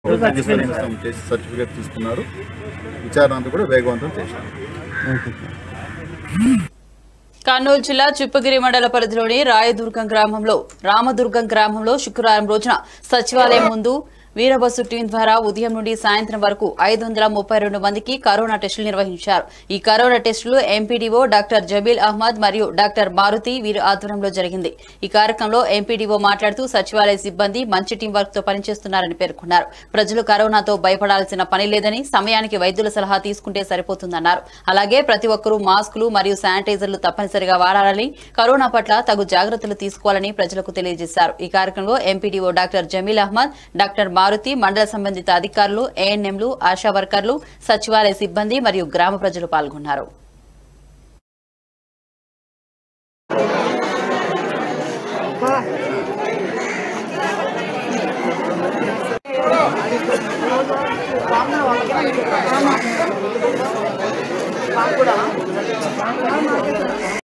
దిశ నియమనం చేసి సర్టిఫికేట్ తీసుకున్నారు విచారణ అంతా కూడా వేగవంతం చేశారు కర్నూలు జిల్లా చిప్పగిరి మండల పరిధిలోని రాయదుర్గం గ్రామంలో రామదుర్గం గ్రామంలో శుక్రవారం రోజున సచివాలయం ముందు వీరబస్సు టీం ద్వారా ఉదయం నుండి సాయంత్రం వరకు ఐదు వందల ముప్పై రెండు మందికి కరోనా టెస్టులు నిర్వహించారు ఈ కరోనా టెస్టులు ఎంపీడీఓ డాక్టర్ జబీల్ అహ్మద్ మరియు డాక్టర్ మారుతి వీరి ఆధ్వర్యంలో జరిగింది ఈ కార్యక్రమంలో ఎంపీడీఓ మాట్లాడుతూ సచివాలయ సిబ్బంది మంచి టీం వర్క్ తో పనిచేస్తున్నారని పేర్కొన్నారు ప్రజలు కరోనాతో భయపడాల్సిన పని లేదని సమయానికి వైద్యుల సలహా తీసుకుంటే సరిపోతుందన్నారు అలాగే ప్రతి ఒక్కరూ మాస్కులు మరియు శానిటైజర్లు తప్పనిసరిగా వాడాలని కరోనా పట్ల తగు జాగ్రత్తలు తీసుకోవాలని ప్రజలకు తెలియజేశారు ఈ కార్యక్రమంలో MPDO doctor Jameel Ahmed doctor Maruthi మండల సంబంధిత అధికారులు ఏఎన్ఎంలు ఆశా వర్కర్లు సచివాలయ సిబ్బంది మరియు గ్రామ ప్రజలు పాల్గొన్నారు